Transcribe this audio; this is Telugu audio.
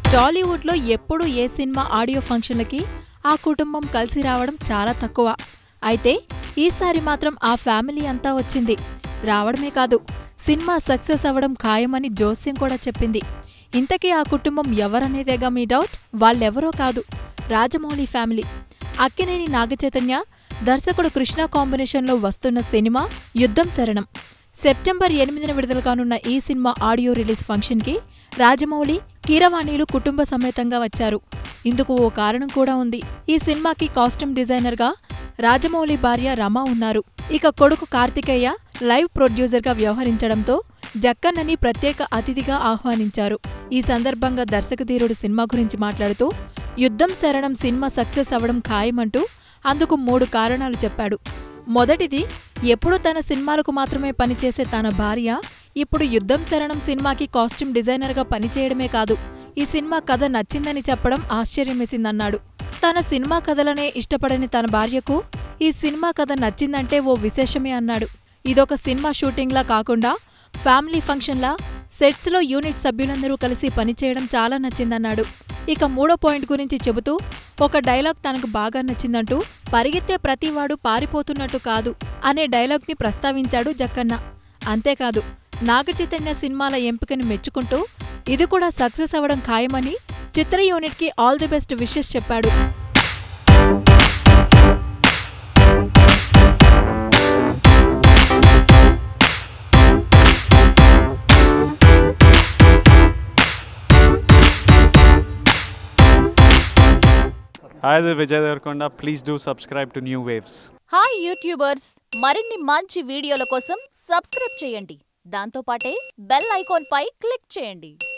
టాలీవుడ్లో ఎప్పుడు ఏ సినిమా ఆడియో ఫంక్షన్లకి ఆ కుటుంబం కలిసి రావడం చాలా తక్కువ అయితే ఈసారి మాత్రం ఆ ఫ్యామిలీ అంతా వచ్చింది రావడమే కాదు సినిమా సక్సెస్ అవ్వడం ఖాయమని జోస్యం కూడా చెప్పింది ఇంతకీ ఆ కుటుంబం ఎవరనేదేగా మీ డౌట్ వాళ్ళెవరో కాదు రాజమౌళి ఫ్యామిలీ అక్కినేని నాగచైతన్య దర్శకుడు కృష్ణ కాంబినేషన్లో వస్తున్న సినిమా యుద్ధం శరణం సెప్టెంబర్ ఎనిమిదిన విడుదల కానున్న ఈ సినిమా ఆడియో రిలీజ్ ఫంక్షన్కి రాజమౌళి కీరవాణిలు కుటుంబ సమేతంగా వచ్చారు ఇందుకు ఓ కారణం కూడా ఉంది ఈ సినిమాకి కాస్ట్యూమ్ డిజైనర్గా రాజమౌళి భార్య రమ ఉన్నారు ఇక కొడుకు కార్తికేయ లైవ్ ప్రొడ్యూసర్గా వ్యవహరించడంతో జక్కన్నని ప్రత్యేక అతిథిగా ఆహ్వానించారు ఈ సందర్భంగా దర్శకధీరుడు సినిమా గురించి మాట్లాడుతూ యుద్ధం శరణం సినిమా సక్సెస్ అవ్వడం ఖాయమంటూ అందుకు మూడు కారణాలు చెప్పాడు మొదటిది ఎప్పుడూ తన సినిమాలకు మాత్రమే పనిచేసే తన భార్య ఇప్పుడు యుద్ధం శరణం సినిమాకి కాస్ట్యూమ్ డిజైనర్గా పనిచేయడమే కాదు ఈ సినిమా కథ నచ్చిందని చెప్పడం ఆశ్చర్యమేసిందన్నాడు తన సినిమా కథలనే ఇష్టపడని తన భార్యకు ఈ సినిమా కథ నచ్చిందంటే ఓ విశేషమే అన్నాడు ఇదొక సినిమా షూటింగ్లా కాకుండా ఫ్యామిలీ ఫంక్షన్లా సెట్స్లో యూనిట్ సభ్యులందరూ కలిసి పనిచేయడం చాలా నచ్చిందన్నాడు ఇక మూడో పాయింట్ గురించి చెబుతూ ఒక డైలాగ్ తనకు బాగా నచ్చిందంటూ పరిగెత్తే ప్రతివాడు పారిపోతున్నట్టు కాదు అనే డైలాగ్ని ప్రస్తావించాడు జక్కన్న అంతేకాదు నాగచైతన్య సినిమాల ఎంపికని మెచ్చుకుంటూ ఇది కూడా సక్సెస్ అవ్వడం ఖాయమని చిత్ర యూనిట్కి ఆల్ ది బెస్ట్ విషెస్ చెప్పాడు Hi, this is Vijay Devarkonda. Please do subscribe to New Waves. Hi YouTubers మరిన్ని మంచి వీడియోల కోసం సబ్స్క్రైబ్ చేయండి దాంతోపాటే బెల్ ఐకాన్ పై క్లిక్ చేయండి